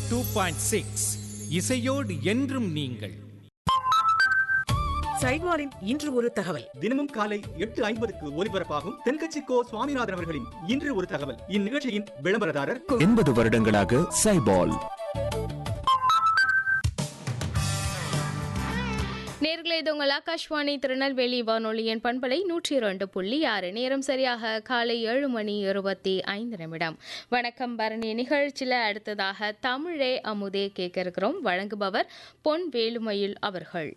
two point six இசையோடு என்றும் நீங்கள் சைவாரின் இன்று ஒரு தகவல் தினமும் காலை எட்டு ஐம்பதுக்கு ஒலிபரப்பாகும் தென்கட்சி கோ சுவாமிநாதன் அவர்களின் இன்று ஒரு தகவல் இந்நிகழ்ச்சியின் விளம்பரதாரர் எண்பது வருடங்களாக சைபால் நேர்களே இது உங்கள் ஆகாஷ்வாணி திருநெல்வேலி வானொலியின் பண்பலை நூற்றி இரண்டு புள்ளி ஆறு நேரம் சரியாக காலை ஏழு மணி இருபத்தி ஐந்து நிமிடம் வணக்கம் பரணி நிகழ்ச்சியில் அடுத்ததாக தமிழே அமுதே கேட்க இருக்கிறோம் வழங்குபவர் பொன் வேலுமயில் அவர்கள்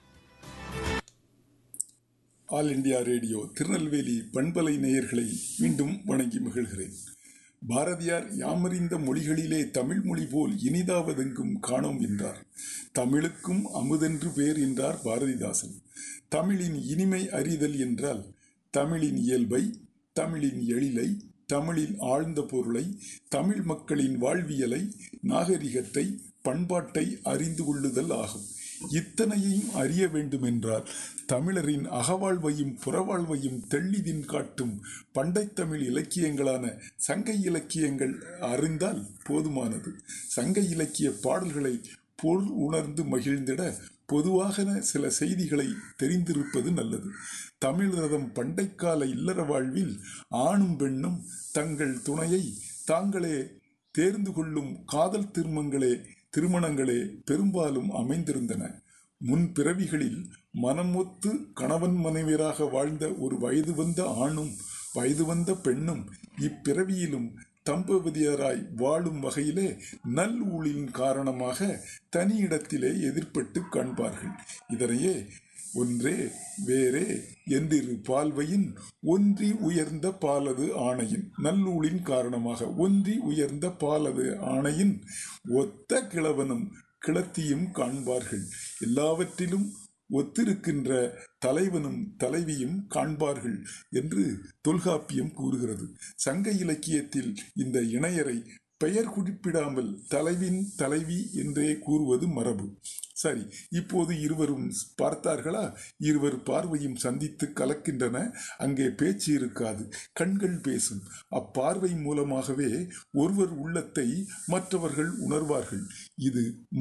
ஆல் இந்தியா ரேடியோ திருநெல்வேலி பண்பலை நேயர்களை மீண்டும் வணங்கி மகிழ்கிறேன் பாரதியார் யாமறிந்த மொழிகளிலே தமிழ் மொழி போல் இனிதாவதெங்கும் காணோம் என்றார் தமிழுக்கும் அமுதென்று பேர் என்றார் பாரதிதாசன் தமிழின் இனிமை அறிதல் என்றால் தமிழின் இயல்பை தமிழின் எழிலை தமிழின் ஆழ்ந்த பொருளை தமிழ் மக்களின் வாழ்வியலை நாகரிகத்தை பண்பாட்டை அறிந்து கொள்ளுதல் ஆகும் இத்தனையையும் அறிய வேண்டுமென்றால் தமிழரின் அகவாழ்வையும் புறவாழ்வையும் தெள்ளிதின் காட்டும் பண்டைத் தமிழ் இலக்கியங்களான சங்க இலக்கியங்கள் அறிந்தால் போதுமானது சங்க இலக்கிய பாடல்களை பொருள் உணர்ந்து மகிழ்ந்திட பொதுவாக சில செய்திகளை தெரிந்திருப்பது நல்லது தமிழரதம் பண்டைக்கால இல்லற வாழ்வில் ஆணும் பெண்ணும் தங்கள் துணையை தாங்களே தேர்ந்து கொள்ளும் காதல் திருமங்களே திருமணங்களே பெரும்பாலும் அமைந்திருந்தன முன் பிறவிகளில் மனமொத்து கணவன் மனைவியராக வாழ்ந்த ஒரு வயது வந்த ஆணும் வயது வந்த பெண்ணும் இப்பிறவியிலும் தம்பதியராய் வாழும் வகையிலே நல் ஊழின் காரணமாக தனி இடத்திலே எதிர்ப்பட்டு காண்பார்கள் இதனையே ஒன்றே வேறே என்றிரு பால்வையின் ஒன்றி உயர்ந்த பாலது ஆணையின் நல்லூழின் காரணமாக ஒன்றி உயர்ந்த பாலது ஆணையின் ஒத்த கிழவனும் கிளத்தியும் காண்பார்கள் எல்லாவற்றிலும் ஒத்திருக்கின்ற தலைவனும் தலைவியும் காண்பார்கள் என்று தொல்காப்பியம் கூறுகிறது சங்க இலக்கியத்தில் இந்த இணையரை பெயர் குறிப்பிடாமல் தலைவின் தலைவி என்றே கூறுவது மரபு சரி இப்போது இருவரும் பார்த்தார்களா இருவர் பார்வையும் சந்தித்து கலக்கின்றன அங்கே பேச்சு இருக்காது கண்கள் பேசும் அப்பார்வை மூலமாகவே ஒருவர் உள்ளத்தை மற்றவர்கள் உணர்வார்கள் இது